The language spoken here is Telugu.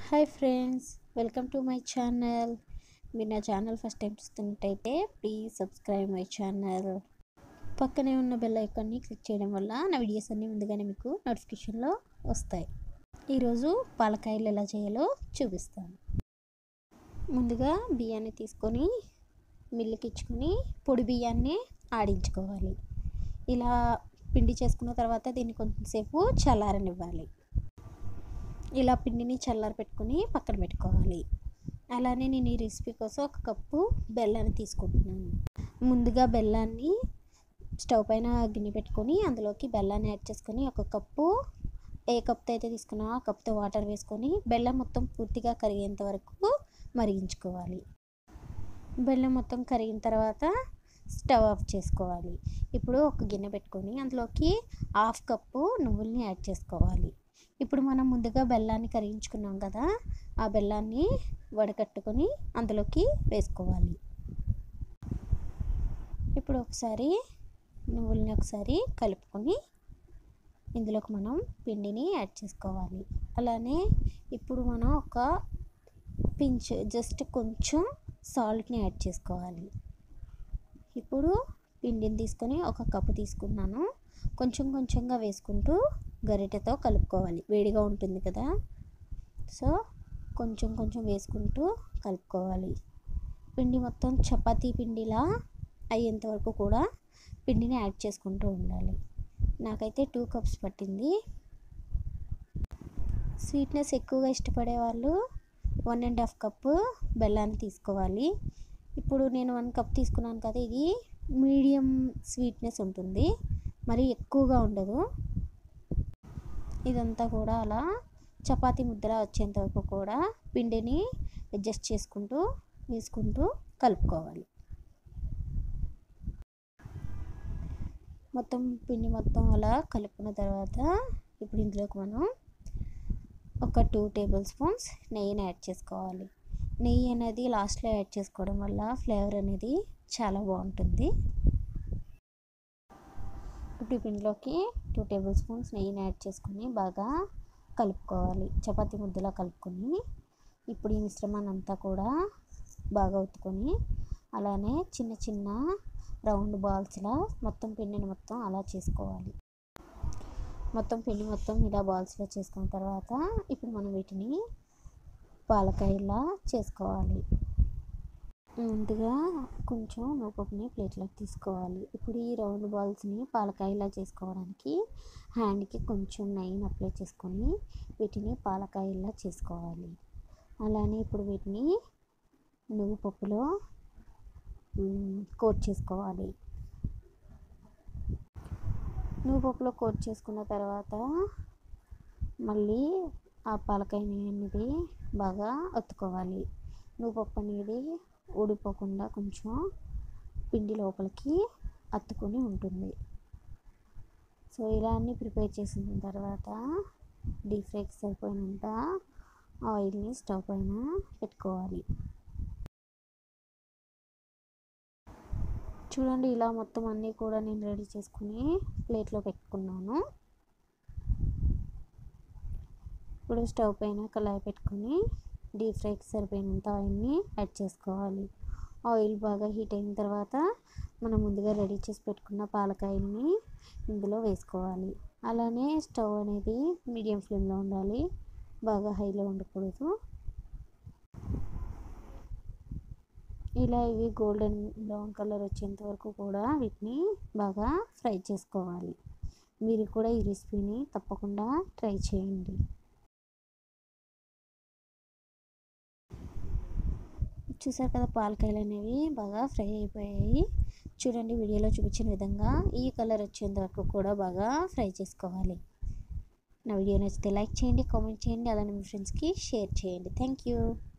hi friends welcome to my channel మీరు నా ఛానల్ ఫస్ట్ టైం చూస్తున్నట్టయితే ప్లీజ్ సబ్స్క్రైబ్ మై ఛానల్ పక్కనే ఉన్న బెల్ ఐకాన్ని క్లిక్ చేయడం వల్ల నా వీడియోస్ అన్నీ ముందుగానే మీకు నోటిఫికేషన్లో వస్తాయి ఈరోజు పాలకాయలు ఎలా చేయాలో చూపిస్తాను ముందుగా బియ్యాన్ని తీసుకొని మిల్లుకి ఇచ్చుకొని పొడి బియ్యాన్ని ఆడించుకోవాలి ఇలా పిండి చేసుకున్న తర్వాత దీన్ని కొంచెంసేపు చల్లారనివ్వాలి ఇలా పిండిని చల్లారి పెట్టుకొని పక్కన పెట్టుకోవాలి అలానే నేను ఈ రెసిపీ కోసం ఒక కప్పు బెల్లాన్ని తీసుకుంటున్నాను ముందుగా బెల్లాన్ని స్టవ్ పైన గిన్నె పెట్టుకొని అందులోకి బెల్లాన్ని యాడ్ చేసుకొని ఒక కప్పు ఏ కప్తో అయితే తీసుకున్నా ఆ కప్తో వాటర్ వేసుకొని బెల్లం మొత్తం పూర్తిగా కరిగేంత వరకు మరిగించుకోవాలి బెల్లం మొత్తం కరిగిన తర్వాత స్టవ్ ఆఫ్ చేసుకోవాలి ఇప్పుడు ఒక గిన్నె పెట్టుకొని అందులోకి హాఫ్ కప్పు నువ్వుల్ని యాడ్ చేసుకోవాలి ఇప్పుడు మనం ముందుగా బెల్లాన్ని కరిగించుకున్నాం కదా ఆ బెల్లాన్ని వడకట్టుకొని అందులోకి వేసుకోవాలి ఇప్పుడు ఒకసారి నువ్వుల్ని ఒకసారి కలుపుకొని ఇందులోకి మనం పిండిని యాడ్ చేసుకోవాలి అలానే ఇప్పుడు మనం ఒక పించ్ జస్ట్ కొంచెం సాల్ట్ని యాడ్ చేసుకోవాలి ఇప్పుడు పిండిని తీసుకొని ఒక కప్పు తీసుకున్నాను కొంచెం కొంచెంగా వేసుకుంటూ గరిటెతో కలుపుకోవాలి వేడిగా ఉంటుంది కదా సో కొంచెం కొంచెం వేసుకుంటూ కలుపుకోవాలి పిండి మొత్తం చపాతీ పిండిలా అయ్యేంత వరకు కూడా పిండిని యాడ్ చేసుకుంటూ ఉండాలి నాకైతే టూ కప్స్ పట్టింది స్వీట్నెస్ ఎక్కువగా ఇష్టపడే వాళ్ళు వన్ అండ్ హాఫ్ కప్పు బెల్లాన్ని తీసుకోవాలి ఇప్పుడు నేను వన్ కప్ తీసుకున్నాను కదా ఇది మీడియం స్వీట్నెస్ ఉంటుంది మరి ఎక్కువగా ఉండదు ఇదంతా కూడా అలా చపాతీ ముద్దలా వచ్చేంత వరకు కూడా పిండిని అడ్జస్ట్ చేసుకుంటూ వేసుకుంటూ కలుపుకోవాలి మొత్తం పిండి మొత్తం అలా కలుపుకున్న తర్వాత ఇప్పుడు ఇందులోకి మనం ఒక టూ టేబుల్ స్పూన్స్ నెయ్యిని యాడ్ చేసుకోవాలి నెయ్యి అనేది లాస్ట్లో యాడ్ చేసుకోవడం వల్ల ఫ్లేవర్ అనేది చాలా బాగుంటుంది ఇప్పుడు పిండిలోకి టూ టేబుల్ స్పూన్స్ నెయ్యిని యాడ్ చేసుకొని బాగా కలుపుకోవాలి చపాతీ ముద్దలా కలుపుకొని ఇప్పుడు ఈ మిశ్రమాన్ని అంతా కూడా బాగా ఉత్తుకొని అలానే చిన్న చిన్న రౌండ్ బాల్స్లా మొత్తం పిండిని మొత్తం అలా చేసుకోవాలి మొత్తం పిండి మొత్తం ఇలా బాల్స్లో చేసుకున్న తర్వాత ఇప్పుడు మనం వీటిని పాలకాయలా చేసుకోవాలి ముందుగా కొంచెం నూపప్పుని ప్లేట్లోకి తీసుకోవాలి ఇప్పుడు ఈ రౌండ్ బాల్స్ని పాలకాయలా చేసుకోవడానికి హ్యాండ్కి కొంచెం నెయ్యిని అప్లై చేసుకొని వీటిని పాలకాయలా చేసుకోవాలి అలానే ఇప్పుడు వీటిని నువ్వు పప్పులో కోట్ చేసుకోవాలి నువ్వు పప్పులో కోట్ చేసుకున్న తర్వాత మళ్ళీ ఆ పాలకాయ అనేది బాగా ఒత్తుకోవాలి నువ్వు పప్పు అనేది ఊడిపోకుండా కొంచెం పిండి లోపలికి అత్తుకొని ఉంటుంది సో ఇలా అన్నీ ప్రిపేర్ చేసిన తర్వాత డీప్ ఫ్రైకి సరిపోయినంత ఆయిల్ని స్టవ్ పైన పెట్టుకోవాలి చూడండి ఇలా మొత్తం అన్నీ కూడా నేను రెడీ చేసుకుని ప్లేట్లో పెట్టుకున్నాను ఇప్పుడు స్టవ్ పైన కళాయి పెట్టుకొని డీప్ ఫ్రైకి సరిపోయినంత ఆయిల్ని యాడ్ చేసుకోవాలి ఆయిల్ బాగా హీట్ అయిన తర్వాత మనం ముందుగా రెడీ చేసి పెట్టుకున్న పాలకాయల్ని ఇందులో వేసుకోవాలి అలానే స్టవ్ అనేది మీడియం ఫ్లేమ్లో ఉండాలి బాగా హైలో ఉండకూడదు ఇలా ఇవి గోల్డెన్ బ్రౌన్ కలర్ వచ్చేంత వరకు కూడా వీటిని బాగా ఫ్రై చేసుకోవాలి మీరు కూడా ఈ రెసిపీని తప్పకుండా ట్రై చేయండి చూసారు కదా పాలకాయలు అనేవి బాగా ఫ్రై అయిపోయాయి చూడండి వీడియోలో చూపించిన విధంగా ఈ కలర్ వచ్చేంత వరకు కూడా బాగా ఫ్రై చేసుకోవాలి నా వీడియో నచ్చితే లైక్ చేయండి కామెంట్ చేయండి అలానే మీ ఫ్రెండ్స్కి షేర్ చేయండి థ్యాంక్ యూ